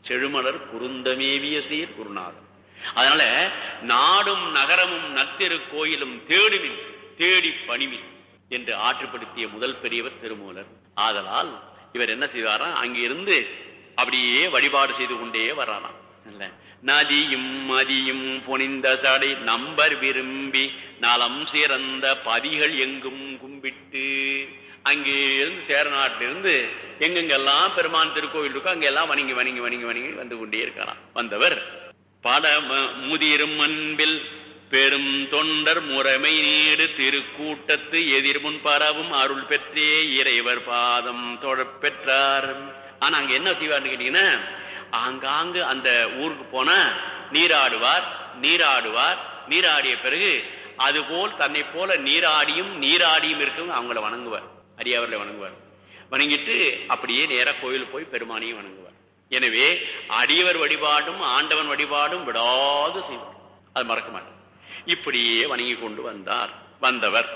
செழுமலர் குருந்தமேவிய சீர் குருநாதன் அதனால நாடும் நகரமும் நத்திரு கோயிலும் தேடுமின் தேடி பணிமின் என்று ஆற்றுப்படுத்திய முதல் பெரியவர் திருமூலர் ஆதலால் இவர் என்ன செய்வாராம் அங்கிருந்து அப்படியே வழிபாடு செய்து கொண்டே வராராம் இல்ல நதியும் மதியும் புனிந்த சடை நம்பர் விரும்பி நலம் சிறந்த பதிகள் எங்கும் கும்பிட்டு அங்கே இருந்து சேரநாட்டிலிருந்து எங்கெங்கெல்லாம் பெருமான் திருக்கோயில் இருக்கோ அங்கெல்லாம் வணங்கி வணங்கி வணங்கி வணங்கி வந்து கொண்டே இருக்காராம் வந்தவர் பட முதிரும் அன்பில் பெரும் தொண்டர் முறைமை நீடு திருக்கூட்டத்து எதிர்முன் பரவும் அருள் பெற்றே இறைவர் பாதம் தொழப் பெற்றார் ஆனா அங்க என்ன செய்வார்னு கேட்டீங்கன்னா ஆங்காங்கு அந்த ஊருக்கு போனா நீராடுவார் நீராடுவார் நீராடிய பிறகு அதுபோல் தன்னை போல நீராடியும் நீராடியும் இருக்கவங்க அவங்கள வணங்குவார் அடியாவர்களை வணங்குவார் வணங்கிட்டு அப்படியே நேரா கோயில் போய் பெருமானையும் வணங்குவார் எனவே அடியவர் வழிபாடும் ஆண்டவன் வழிபாடும் விடாது செய்வார் அது மறக்க மாட்டார் இப்படியே வணங்கி கொண்டு வந்தார் வந்தவர்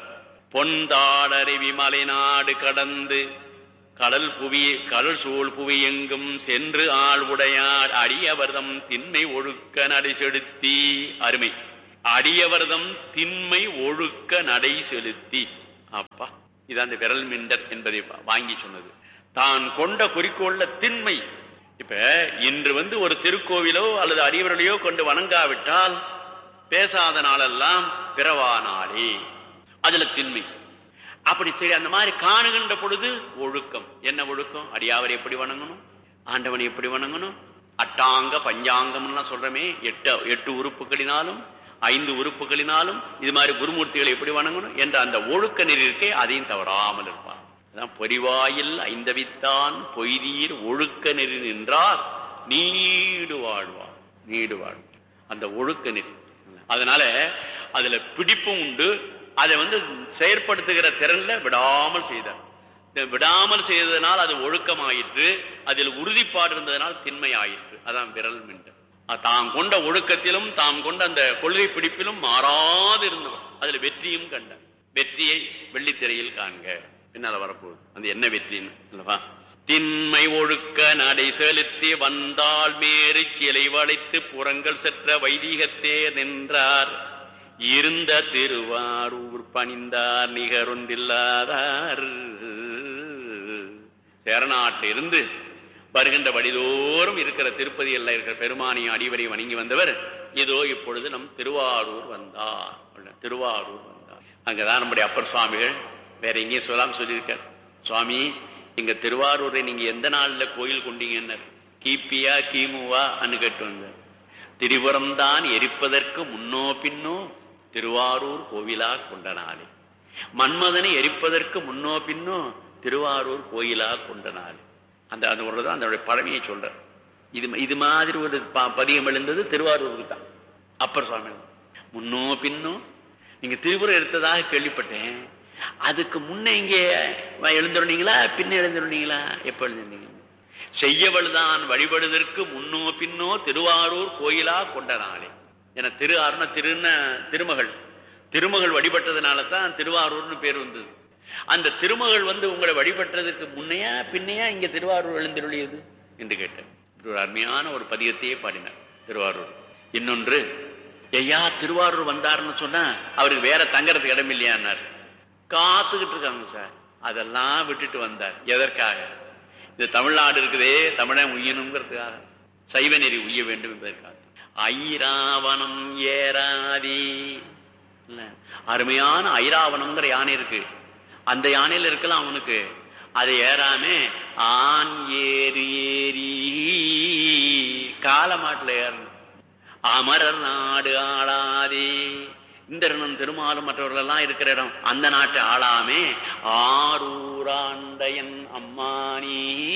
பொந்தாடருவி மலைநாடு கடந்து கடல் புவி கடல் சூழ் புவி எங்கும் சென்று ஆள் உடையார் அடியவர்தம் திண்மை ஒழுக்க நடை செலுத்தி அருமை அடியவர்தம் திண்மை ஒழுக்க நடை செலுத்தி அப்பா இது அந்த விரல் மிண்டர் என்பதை வாங்கி சொன்னது தான் கொண்ட குறிக்கோள்ல திண்மை இப்ப இன்று வந்து ஒரு திருக்கோவிலோ அல்லது அடியவர்களையோ கொண்டு வணங்காவிட்டால் பேசாத நாளெல்லாம் பிறவா நாளே அதுல திண்மை அப்படி சரி அந்த மாதிரி காணுகின்ற பொழுது ஒழுக்கம் என்ன ஒழுக்கம் அடியாவரை எப்படி வணங்கணும் ஆண்டவனை எப்படி வணங்கணும் அட்டாங்க பஞ்சாங்கம்லாம் சொல்றமே எட்டு எட்டு உறுப்புகளினாலும் ஐந்து உறுப்புகளினாலும் இது மாதிரி குருமூர்த்திகளை எப்படி வணங்கணும் என்ற அந்த ஒழுக்க நெறி இருக்கே அதையும் தவறாமல் இருப்பார் அதான் பொறிவாயில் ஐந்தவித்தான் பொய்தீர் ஒழுக்க நெறி நின்றார் நீடு வாழ்வார் நீடு வாழ்வார் அந்த ஒழுக்க நெறி அதனால அதுல பிடிப்பும் உண்டு அதை வந்து செயற்படுத்துகிற திறன்ல விடாமல் செய்தார் விடாமல் செய்ததனால் அது ஒழுக்கமாயிற்று அதில் உறுதிப்பாடு இருந்ததனால் திண்மை ஆயிற்று அதான் விரல் மின்ட்டு தாம் கொண்ட ஒழுக்கத்திலும் தாம் கொண்ட அந்த கொள்கை பிடிப்பிலும் மாறாது இருந்தவர் அதுல வெற்றியும் கண்டார் வெற்றியை வெள்ளித்திரையில் காண்க என்னால வரப்போகுது அந்த என்ன வெற்றின்னு அல்லவா திண்மை ஒழுக்க நடை செலுத்தி வந்தால் மேறு சிலை வளைத்து புறங்கள் செற்ற வைதீகத்தே நின்றார் இருந்த திருவாரூர் பணிந்தார் நிகரொன்றில்லாதார் சேரநாட்டிலிருந்து வருகின்ற வழிதோறும் இருக்கிற திருப்பதி எல்லாம் இருக்கிற பெருமானிய அடிவரை வணங்கி வந்தவர் இதோ இப்பொழுது நம் திருவாரூர் வந்தார் திருவாரூர் வந்தார் அங்கதான் நம்முடைய அப்பர் சுவாமிகள் வேற எங்கேயும் சொல்லாம சொல்லியிருக்கார் சுவாமி எங்க திருவாரூரை நீங்க எந்த நாள்ல கோயில் கொண்டீங்கன்னு கிபியா கிமுவா அன்னு கேட்டு வந்தார் திரிபுரம் தான் எரிப்பதற்கு முன்னோ பின்னோ திருவாரூர் கோவிலா கொண்ட நாளே மன்மதனை எரிப்பதற்கு முன்னோ பின்னோ திருவாரூர் கோயிலா கொண்ட நாள் அந்த அந்த ஒரு தான் அதனுடைய பழமையை சொல்ற இது இது மாதிரி ஒரு பதியம் எழுந்தது திருவாரூருக்கு தான் அப்பர் சுவாமி முன்னோ பின்னோ நீங்க திருபுரம் எடுத்ததாக கேள்விப்பட்டேன் அதுக்கு முன்ன இங்கே எழுந்துருந்தீங்களா பின்ன எழுந்துருந்தீங்களா எப்ப எழுந்திருந்தீங்க செய்யவள்தான் வழிபடுவதற்கு முன்னோ பின்னோ திருவாரூர் கோயிலா கொண்ட நாளே என திரு அருண திருன திருமகள் திருமகள் வழிபட்டதுனால தான் திருவாரூர்னு பேர் வந்தது அந்த திருமகள் வந்து உங்களை வழிபட்டதுக்கு முன்னையா பின்னையா இங்க திருவாரூர் எழுந்திருளியது என்று கேட்டேன் ஒரு அருமையான ஒரு பதியத்தையே பாடினார் திருவாரூர் இன்னொன்று ஐயா திருவாரூர் வந்தாருன்னு சொன்னா அவருக்கு வேற தங்கறதுக்கு இடம் இல்லையான்னார் காத்துக்கிட்டு இருக்காங்க சார் அதெல்லாம் விட்டுட்டு வந்தார் எதற்காக இந்த தமிழ்நாடு இருக்குதே தமிழன் உய்யணுங்கிறதுக்காக சைவ நெறி உய்ய வேண்டும் என்பதற்காக ஐராவணம் ஏறாதி அருமையான ஐராவணம்ங்கிற யானை இருக்கு அந்த யானையில இருக்கலாம் அவனுக்கு அதை ஏறாம ஆண் ஏறி ஏறி காலமாட்டுல ஏறணும் அமரர் நாடு ஆளாதே இந்திரனும் திருமாலும் மற்றவர்கள் எல்லாம் இருக்கிற இடம் அந்த நாட்டை ஆளாமே ஆரூராண்டையன் அம்மானி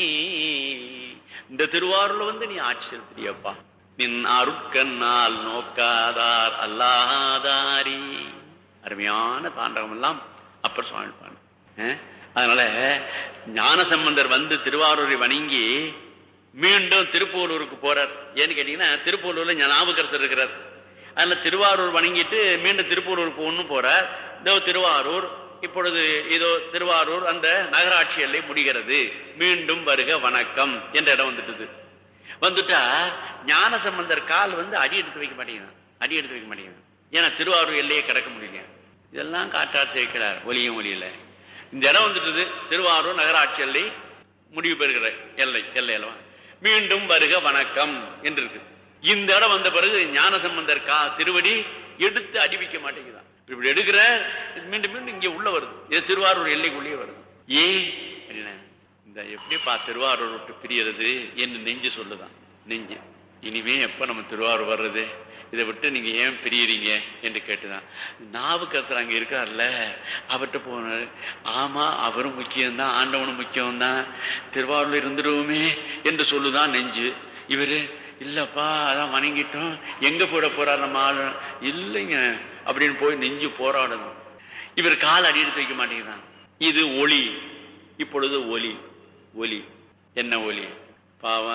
இந்த திருவாரூர்ல வந்து நீ ஆட்சி செலுத்தியப்பா நின் அருட்கண்ணால் நோக்காதார் அல்லாதாரி அருமையான தாண்டகம் எல்லாம் அப்பர் சுவாமி பாடு அதனால ஞானசம்பந்தர் வந்து திருவாரூரை வணங்கி மீண்டும் திருப்பூரூருக்கு போறார் ஏன்னு கேட்டீங்கன்னா திருப்பூரூர்ல ஞாபகரசர் இருக்கிறார் அதுல திருவாரூர் வணங்கிட்டு மீண்டும் திருப்பூரூருக்கு ஒண்ணு போறார் இதோ திருவாரூர் இப்பொழுது இதோ திருவாரூர் அந்த நகராட்சி எல்லை முடிகிறது மீண்டும் வருக வணக்கம் என்ற இடம் வந்துட்டது வந்துட்டா ஞான சம்பந்தர் கால் வந்து அடி எடுத்து வைக்க மாட்டேங்கிறான் அடி எடுத்து வைக்க மாட்டேங்கிறான் ஏன்னா திருவாரூர் எல்லையே கிடக்க முடியல இதெல்லாம் காட்டார் சேர்க்கிறார் ஒலியும் ஒலியில இந்த இடம் வந்துட்டது திருவாரூர் நகராட்சி எல்லை முடிவு பெறுகிற எல்லை எல்லை அல்லவா மீண்டும் வருக வணக்கம் என்று இருக்கு இந்த இடம் வந்த பிறகு ஞான சம்பந்தர் கா திருவடி எடுத்து அடி வைக்க மாட்டேங்குதான் இப்படி எடுக்கிற மீண்டும் மீண்டும் இங்க உள்ள வருது இது திருவாரூர் எல்லைக்குள்ளேயே வருது ஏன் அப்படின்னா இந்த எப்படிப்பா திருவாரூர் விட்டு பிரியறது என்று நெஞ்சு சொல்லுதான் நெஞ்சு இனிமே எப்ப நம்ம திருவாரூர் வர்றது இதை விட்டு நீங்க ஏன் பிரியறீங்க என்று கேட்டுதான் நாவுக்கரசர் அங்க இருக்கார்ல அவர்கிட்ட போனாரு ஆமா அவரும் முக்கியம்தான் ஆண்டவனும் முக்கியம்தான் திருவாரூர்ல இருந்துருவோமே என்று சொல்லுதான் நெஞ்சு இவரு இல்லப்பா அதான் வணங்கிட்டோம் எங்க போட போறார் நம்ம ஆளு இல்லைங்க அப்படின்னு போய் நெஞ்சு போராடணும் இவர் கால் அடி எடுத்து வைக்க மாட்டேங்கிறான் இது ஒளி இப்பொழுது ஒலி ஒலி என்ன ஒலி பாவம்